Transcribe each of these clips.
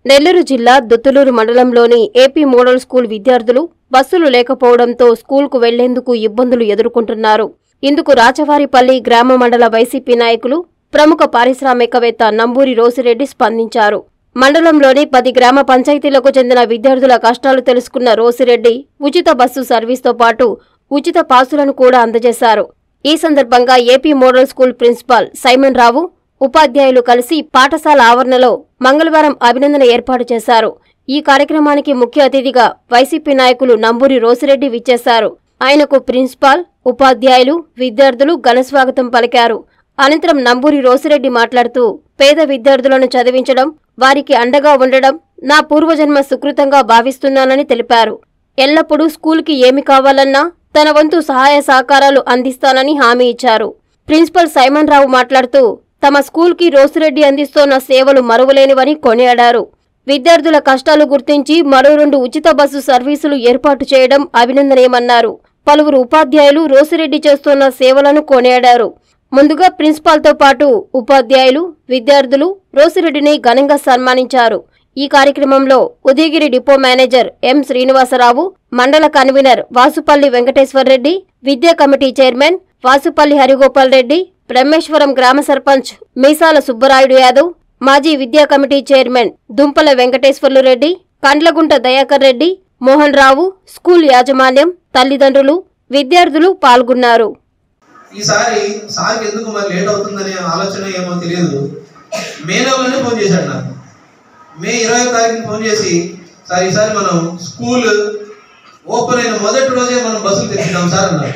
నెల్లూరు జిల్లా దుత్తులూరు మండలంలోని AP model school విద్యార్థులు బస్సులు లేకపోవడంతో స్కూల్కు వెళ్లేందుకు ఇబ్బందులు ఎదుర్కొంటున్నారు ఇందుకు రాచవారిపల్లి గ్రామ మండల వైసీపీ నాయకులు ప్రముఖ పారిశ్రామికవేత్త నంబూరి రోసిరెడ్డి స్పందించారు మండలంలోని పది గ్రామ పంచాయతీలకు చెందిన విద్యార్థుల కష్టాలు తెలుసుకున్న రోసిరెడ్డి ఉచిత బస్సు సర్వీస్తో పాటు ఉచిత పాసులను కూడా అందజేశారు ఈ సందర్భంగా AP model school principal Simon Rao ఉపాధ్యాయులు కలిసి పాఠశాల ఆవరణలో మంగళవారం అభినందన ఏర్పాటు చేశారు ఈ కార్యక్రమానికి ముఖ్య అతిథిగా వైసీపీ నాయకులు నంబూరి రోసిరెడ్డి విచ్చేశారు ఆయనకు ప్రిన్సిపాల్ ఉపాధ్యాయులు విద్యార్థులు ఘనస్వాగతం పలికారు అనంతరం నంబూరి రోసిరెడ్డి మాట్లాడుతూ పేద విద్యార్థులను చదివించడం వారికి అండగా ఉండడం నా పూర్వజన్మ సుకృతంగా భావిస్తున్నానని తెలిపారు ఎల్లప్పుడూ స్కూల్కి ఏమి కావాలన్నా తన వంతు సహాయ సహకారాలు అందిస్తానని హామీ ఇచ్చారు ప్రిన్సిపల్ సైమన్ రావు మాట్లాడుతూ తమ స్కూల్కి రోసిరెడ్డి అందిస్తోన్న సేవలు మరువలేనివని కొనియాడారు విద్యార్థుల కష్టాలు గుర్తించి మరో రెండు ఉచిత బస్సు సర్వీసులు ఏర్పాటు చేయడం అభినందనీయమన్నారు పలువురు ఉపాధ్యాయులు రోసిరెడ్డి చేస్తున్న సేవలను కొనియాడారు ముందుగా ప్రిన్సిపాల్తో పాటు ఉపాధ్యాయులు విద్యార్థులు రోసిరెడ్డిని ఘనంగా సన్మానించారు ఈ కార్యక్రమంలో Udayagiri depot manager M Srinivasarao మండల కన్వీనర్ వాసుపల్లి వెంకటేశ్వర్రెడ్డి విద్యా కమిటీ చైర్మన్ వాసుపల్లి హరిగోపాల్ రెడ్డి బ్రహ్మేశ్వరం గ్రామ సర్పంచ్ మీసాల సుబ్బరాయుడు యాదవ్ మాజీ విద్యా committee chairman Dumpala Venkateswarlu Reddy Kandlagunta Dayakar Reddy Mohan Rao school యాజమాన్యం తల్లిదండ్రులు విద్యార్థులు పాల్గొన్నారు ఈసారి సార్కి ఎందుకు మరి లేట్ అవుతుందనే ఆలోచన ఏమో తెలియదు మే నెలలోనే ఫోన్ చేశాడు నాకు మే ఇరవై తారీఖున ఫోన్ చేసి సార్ ఈసారి మనం స్కూల్ ఓపెన్ అయిన మొదటి రోజే మనం బస్సులు తెచ్చిద్దాం సార్ అన్నారు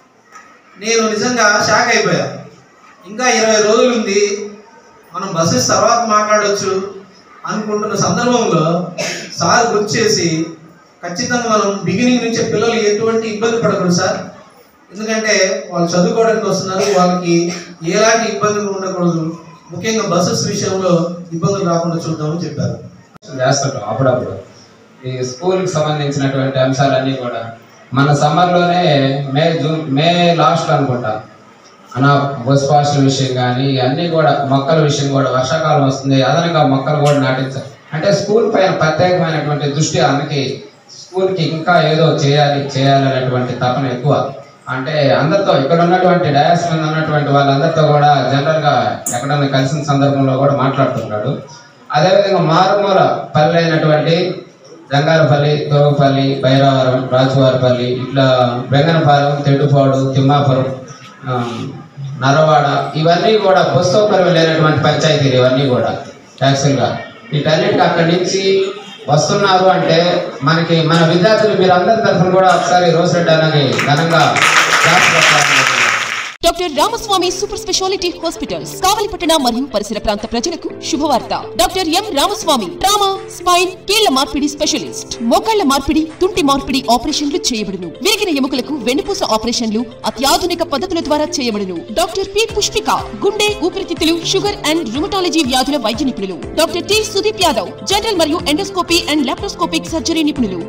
నేను నిజంగా షాక్ అయిపోయా ఇంకా ఇరవై రోజులు ఉంది మనం బస్సెస్ తర్వాత మాట్లాడవచ్చు అనుకుంటున్న సందర్భంలో సార్ గుర్తు చేసి ఖచ్చితంగా మనం బిగినింగ్ నుంచే పిల్లలు ఎటువంటి ఇబ్బంది పడకూడదు సార్ ఎందుకంటే వాళ్ళు చదువుకోవడానికి వస్తున్నారు వాళ్ళకి ఎలాంటి ఇబ్బందులు ఉండకూడదు ముఖ్యంగా బస్సెస్ విషయంలో ఇబ్బందులు రాకుండా చూద్దామని చెప్పారు చేస్తుంటాం అప్పుడప్పుడు ఈ స్కూల్కి సంబంధించినటువంటి అంశాలన్నీ కూడా మన సమ్మర్లోనే మే జూన్ మే లాస్ట్ అనుకుంటా మన బస్ పాస్ల విషయం కానీ అన్నీ కూడా మొక్కల విషయం కూడా వర్షాకాలం వస్తుంది అదనంగా మొక్కలు కూడా నాటించాలి అంటే స్కూల్ పైన ప్రత్యేకమైనటువంటి దృష్టి అందుకే స్కూల్కి ఇంకా ఏదో చేయాలి చేయాలి అనేటువంటి తపన ఎక్కువ అంటే అందరితో ఇక్కడ ఉన్నటువంటి డయాస్ మీద ఉన్నటువంటి వాళ్ళందరితో కూడా జనరల్గా ఎక్కడన్నా కలిసిన సందర్భంలో కూడా మాట్లాడుతుంటాడు అదేవిధంగా మారుమూల పల్లె అయినటువంటి జంగారపల్లి తోగపల్లి బైరవరం రాజువారిపల్లి ఇట్లా బెంగనపాలెం తెడ్డుపాడు తిమ్మాపురం ఆ, నరవాడ ఇవన్నీ కూడా పుస్తకపరం లేనటువంటి పంచాయతీలు ఇవన్నీ కూడా యాక్చువల్గా వీటన్నిటికి అక్కడి నుంచి వస్తున్నారు అంటే మనకి మన విద్యార్థులు మీరు అందరి తరఫున కూడా ఒకసారి రోజు అనేది ఘనంగా క్లాస్ పెట్టాలని doctor Ramaswamy super speciality hospitals కావలిపట్టణ మరియు పరిసర ప్రాంత ప్రజలకు శుభవార్త doctor M Ramaswamy trauma spine కీళ్ల మార్పిడి స్పెషలిస్ట్ మోకాళ్ల మార్పిడి తుంటి మార్పిడి ఆపరేషన్లు చేయబడును విరిగిన ఎముకలకు వెన్నుపూస ఆపరేషన్లు అత్యాధునిక పద్ధతుల ద్వారా చేయబడును డాక్టర్ పి పుష్పిక గుండె ఊపిరితిత్తులు షుగర్ అండ్ రుమటాలజీ వ్యాధుల వైద్య నిపుణులు doctor T Sudeep Yadav general మరియు ఎండోస్కోపీ అండ్ లాప్రోస్కోపిక్ సర్జరీ నిపుణులు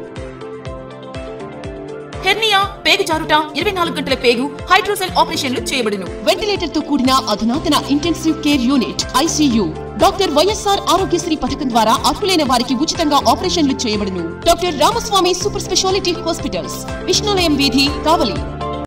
హెర్నియా పేగు జారుట ఇరవై నాలుగు గంటల పేగు హైడ్రోసెల్ ఆపరేషన్లు చేయబడును వెంటిలేటర్ తో కూడిన అధునాతన intensive care unit ICU doctor YSR Aarogyasri పథకం ద్వారా అర్హులైన వారికి ఉచితంగా ఆపరేషన్లు చేయబడును doctor Ramaswamy super speciality hospitals Vishnulayam వీధి కావలి